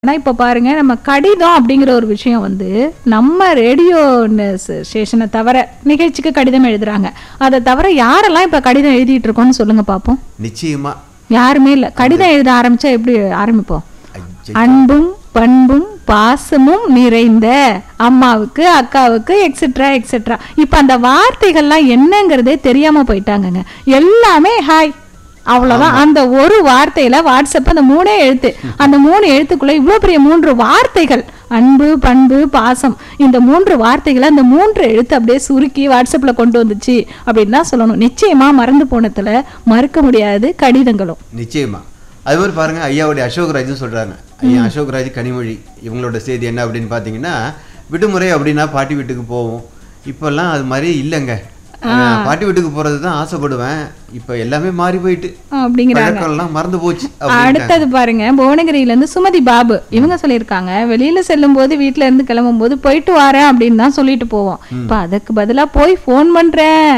ஆனா இப்ப பாருங்க நம்ம கடிதம் அப்படிங்கிற ஒரு விஷயம் வந்து நம்ம ரேடியோ ஸ்டேஷனை தவிர நிகழ்ச்சிக்கு கடிதம் எழுதுறாங்க அதை தவிர யாரெல்லாம் இப்ப கடிதம் எழுதிட்டு இருக்கோம்னு சொல்லுங்க பாப்போம் நிச்சயமா யாருமே இல்ல கடிதம் எழுத ஆரம்பிச்சா எப்படி ஆரம்பிப்போம் ஐய, அன்பும் பண்பும் பாசமும் நிறைந்த அம்மாவுக்கு அக்காவுக்கு எக்ஸெட்ரா எக்ஸெட்ரா இப்ப அந்த வார்த்தைகள்லாம் என்னங்கிறதே தெரியாம போயிட்டாங்கங்க எல்லாமே ஹாய் அவ்வளவுதான் அந்த ஒரு வார்த்தையில வாட்ஸ்அப் அந்த மூணே எழுத்து அந்த மூணு எழுத்துக்குள்ள இவ்வளவு பெரிய மூன்று வார்த்தைகள் அன்பு பண்பு பாசம் இந்த மூன்று வார்த்தைகளை அந்த மூன்று எழுத்து அப்படியே சுருக்கி வாட்ஸ்அப்ல கொண்டு வந்துச்சு அப்படின்னு தான் சொல்லணும் நிச்சயமா மறந்து போனதுல மறுக்க முடியாது கடிதங்களும் நிச்சயமா அது மாதிரி பாருங்க ஐயாவுடைய அசோக்ராஜும் சொல்றாங்க ஐயா அசோக்ராஜ் கனிமொழி இவங்களோட செய்தி என்ன அப்படின்னு பார்த்தீங்கன்னா விடுமுறை அப்படின்னா பாட்டி வீட்டுக்கு போவோம் இப்பெல்லாம் அது மாதிரி இல்லைங்க நான் பாட்டி வீட்டுக்கு போறது தான் ஆசைப்படுவேன் இப்போ எல்லாமே மாறி போயிட்டு அப்படிங்கிறாங்க பழக்கம்லாம் மறந்து போச்சு அப்படின்ட்டாங்க. அடுத்தது பாருங்க புவனகிரியில இருந்து சுமதி பாபு இவங்க சொல்லியிருக்காங்க வெளியில செல்லும் போது வீட்ல இருந்து கிளம்பும் போது போயிட்டு வரேன் அப்படின்னு தான் சொல்லிட்டு போவோம் இப்ப அதுக்கு பதிலா போய் ஃபோன் பண்றேன்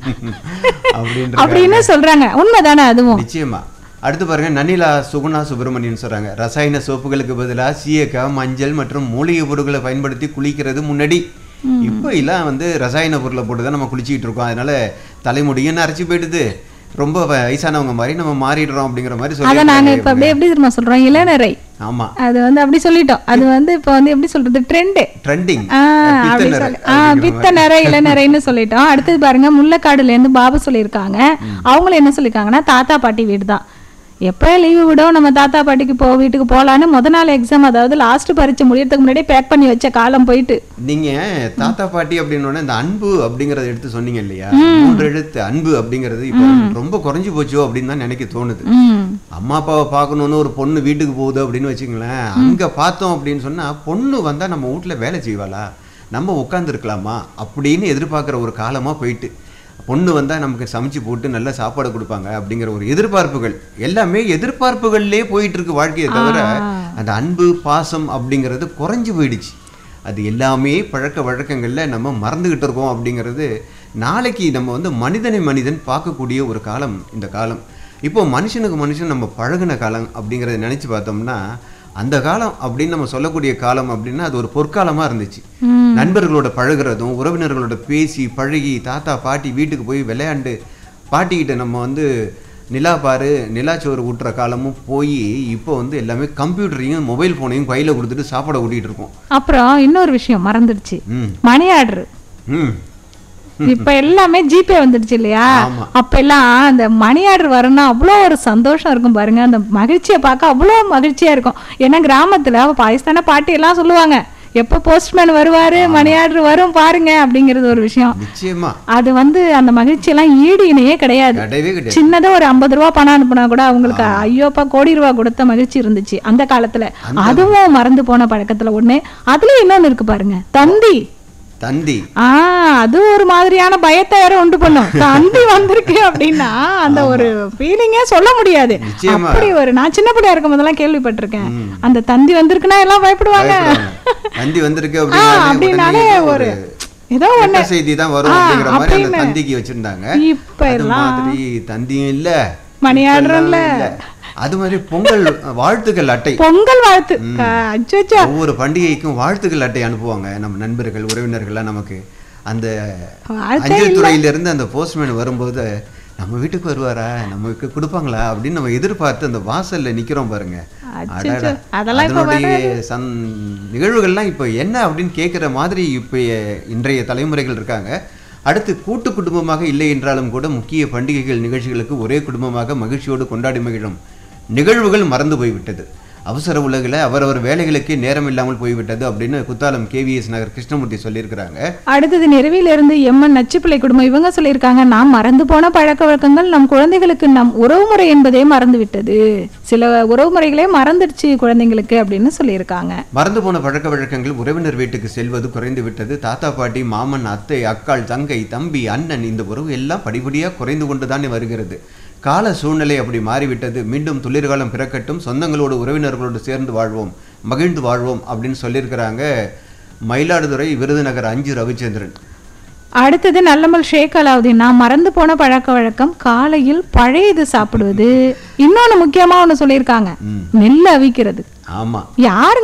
அப்படின்ற அப்படின்னு சொல்றாங்க உண்மைதானே அதுவும் நிச்சயமா அடுத்து பாருங்க நன்னிலா சுகுணா சுப்பிரமணியன் சொல்றாங்க ரசாயன சோப்புகளுக்கு பதிலா சீயக்காய் மஞ்சள் மற்றும் மூலிகை பொருட்களை பயன்படுத்தி குளிக்கிறது முன்னாடி இப்போ எல்லாம் வந்து ரசாயன பொருளை போட்டு தான் நம்ம குளிச்சிட்டு இருக்கோம் அதனால தலைமுடியும் நரைச்சி போயிடுது ரொம்ப வயசானவங்க மாதிரி நம்ம மாறிடுறோம் அப்படிங்கிற மாதிரி அத நாங்க சொல்லி இப்ப அப்படியே எப்படி தெரியுமா சொல்றோம் இளநரை ஆமா அது வந்து அப்படி சொல்லிட்டோம் அது வந்து இப்ப வந்து எப்படி சொல்றது ட்ரெண்டு ட்ரெண்டிங் ஆ, அப்படி சொல்லி- ஆ, பித்த நிறை இளநரைன்னு சொல்லிட்டோம் அடுத்தது பாருங்க முள்ளக்காடுல இருந்து பாபு சொல்லியிருக்காங்க அவங்களும் என்ன சொல்லியிருக்காங்கன்னா தாத்தா பாட்டி வீடு தான் எப்போ லீவு விடும் நம்ம தாத்தா பாட்டிக்கு போ வீட்டுக்கு போகலான்னு முத நாள் எக்ஸாம் அதாவது லாஸ்ட் பரீட்சை முடியறதுக்கு முன்னாடியே பேக் பண்ணி வச்ச காலம் போயிட்டு நீங்க தாத்தா பாட்டி அப்படின்னு உடனே இந்த அன்பு அப்படிங்கறத எடுத்து சொன்னீங்க இல்லையா மூன்று எழுத்து அன்பு அப்படிங்கிறது இப்போ ரொம்ப குறைஞ்சு போச்சோ அப்படின்னு தான் நினைக்க தோணுது ம் அம்மா அப்பாவை பார்க்கணுன்னு ஒரு பொண்ணு வீட்டுக்கு போகுது அப்படின்னு வச்சுங்களேன் அங்க பார்த்தோம் அப்படின்னு சொன்னா பொண்ணு வந்தா நம்ம வீட்ல வேலை செய்வாளா நம்ம உட்காந்துருக்கலாமா அப்படின்னு எதிர்பார்க்குற ஒரு காலமா போயிட்டு பொண்ணு வந்தா நமக்கு சமைச்சு போட்டு நல்ல சாப்பாடு கொடுப்பாங்க அப்படிங்கிற ஒரு எதிர்பார்ப்புகள் எல்லாமே எதிர்பார்ப்புகள்லயே போயிட்டு இருக்கு வாழ்க்கையை தவிர அந்த அன்பு பாசம் அப்படிங்கிறது குறைஞ்சு போயிடுச்சு அது எல்லாமே பழக்க வழக்கங்கள்ல நம்ம மறந்துகிட்டு இருக்கோம் அப்படிங்கிறது நாளைக்கு நம்ம வந்து மனிதனை மனிதன் பார்க்கக்கூடிய ஒரு காலம் இந்த காலம் இப்போ மனுஷனுக்கு மனுஷன் நம்ம பழகுன காலம் அப்படிங்கிறத நினைச்சு பார்த்தோம்னா அந்த காலம் அப்படின்னு நம்ம சொல்லக்கூடிய காலம் அப்படின்னா அது ஒரு பொற்காலமா இருந்துச்சு நண்பர்களோட பழகுறதும் உறவினர்களோட பேசி பழகி தாத்தா பாட்டி வீட்டுக்கு போய் விளையாண்டு பாட்டிக்கிட்ட நம்ம வந்து நிலா பாரு நிலாச்சோறு ஊட்டுற காலமும் போய் இப்போ வந்து எல்லாமே கம்ப்யூட்டரையும் மொபைல் ஃபோனையும் கையில கொடுத்துட்டு சாப்பாடை ஊட்டிட்டு இருக்கோம் அப்புறம் இன்னொரு விஷயம் மறந்துடுச்சு ம் மணி ஆர்டர் ம் இப்ப எல்லாமே ஜிபே வந்துடுச்சு இல்லையா ஆமா. அப்ப எல்லாம் அந்த மணி ஆர்டர் வரணும்னா அவ்வளோ ஒரு சந்தோஷம் இருக்கும் பாருங்க அந்த மகிழ்ச்சியை பார்க்க அவ்வளோ மகிழ்ச்சியா இருக்கும் ஏன்னா கிராமத்துல பாகிஸ்தான பாட்டி எல்லாம் சொல்லுவாங்க எப்ப போஸ்ட்மேன் வருவாரு மணி ஆர்டர் வரும் பாருங்க அப்படிங்கிறது ஒரு விஷயம் நிச்சயமா அது வந்து அந்த மகிழ்ச்சி எல்லாம் ஈடு இணையே கிடையாது கிடையவே கிடையாது சின்னதா ஒரு ஐம்பது ரூபா பணம் அனுப்புனா கூட அவங்களுக்கு ஐயோப்பா கோடி ரூபா கொடுத்த மகிழ்ச்சி இருந்துச்சு அந்த காலத்துல அதுவும் மறந்து போன பழக்கத்துல ஒண்ணு அதுல இன்னொன்னு இருக்கு பாருங்க தந்தி தந்தி ஆ அது ஒரு மாதிரியான பயத்தை வேற உண்டு பண்ணும் தந்தி வந்திருக்கு அப்படின்னா அந்த ஒரு ஃபீலிங்கே சொல்ல முடியாது நிச்சயமா. அப்படி ஒரு நான் சின்ன பிள்ளையா இருக்கும் போதெல்லாம் கேள்விப்பட்டிருக்கேன் அந்த தந்தி வந்திருக்குன்னா எல்லாம் பயப்படுவாங்க பயப்படுவாங்க. தந்தி வந்திருக்கு ஆ, அப்படின்னாலே அப்படின்னாலே உடனே ஏதோ ஒரு ஒரு ஏதோ கெட்ட செய்தி தான் வரும் ஆ, அப்படிங்கிற மாதிரி அந்த அப்படின்னு. தந்திக்கு வச்சிருந்தாங்க இப்ப அது எல்லாம் மாதிரி தந்தியும் இல்ல மணி இப்பெல்லாம் ஆர்டரும் இல்ல. அது மாதிரி பொங்கல் வாழ்த்துக்கள் அட்டை பொங்கல் வாழ்த்து அச்சோ ஒவ்வொரு பண்டிகைக்கும் வாழ்த்துக்கள் அட்டை அனுப்புவாங்க நம்ம நண்பர்கள் உறவினர்கள்லாம் நமக்கு அந்த வாழ்த்தே அஞ்சல் துறையில இருந்து அந்த போஸ்ட்மேன் வரும்போது நம்ம வீட்டுக்கு வருவாரா நமக்கு கொடுப்பாங்களா அப்படின்னு நம்ம எதிர்பார்த்து அந்த வாசல்ல நிக்கிறோம் பாருங்க அச்சச்சோ, அடடா. அதெல்லாம் இப்ப அதனுடைய சந் நிகழ்வுகள்லாம் இப்போ என்ன அப்படின்னு கேட்குற மாதிரி இப்போ இன்றைய தலைமுறைகள் இருக்காங்க அடுத்து கூட்டு குடும்பமாக இல்லை என்றாலும் கூட முக்கிய பண்டிகைகள் நிகழ்ச்சிகளுக்கு ஒரே குடும்பமாக மகிழ்ச்சியோடு கொண்டாடி மகிழும் நிகழ்வுகள் மறந்து போய்விட்டது அவசர உலகில் அவரவர் வேலைகளுக்கே நேரம் இல்லாமல் போய்விட்டது அப்படின்னு குத்தாலம் கேவிஎஸ் நகர் கிருஷ்ணமூர்த்தி சொல்லியிருக்கிறாங்க அடுத்தது நிறவில இருந்து எம்மன் நச்சுப்பிள்ளை குடும்பம் இவங்க சொல்லியிருக்காங்க நாம் மறந்து போன பழக்க வழக்கங்கள் நம் குழந்தைகளுக்கு நம் உறவுமுறை என்பதே மறந்து விட்டது சில உறவுமுறைகளே மறந்துடுச்சு குழந்தைங்களுக்கு அப்படின்னு சொல்லியிருக்காங்க மறந்து போன பழக்க வழக்கங்கள் உறவினர் வீட்டுக்கு செல்வது குறைந்து விட்டது தாத்தா பாட்டி மாமன் அத்தை அக்காள் தங்கை தம்பி அண்ணன் இந்த உறவு எல்லாம் படிப்படியாக குறைந்து கொண்டு தானே வருகிறது கால சூழ்நிலை அப்படி மாறிவிட்டது மீண்டும் துளிர்காலம் பிறக்கட்டும் சொந்தங்களோடு உறவினர்களோடு சேர்ந்து வாழ்வோம் மகிழ்ந்து வாழ்வோம் அப்படின்னு சொல்லியிருக்கிறாங்க மயிலாடுதுறை விருதுநகர் அஞ்சு ரவிச்சந்திரன் அடுத்தது நல்லமல் ஷேக் அலாவுதீன் நான் மறந்து போன பழக்க வழக்கம் காலையில் பழையது சாப்பிடுவது இன்னொன்னு முக்கியமா ஒண்ணு சொல்லியிருக்காங்க நெல் அவிக்கிறது ஆமா யாரு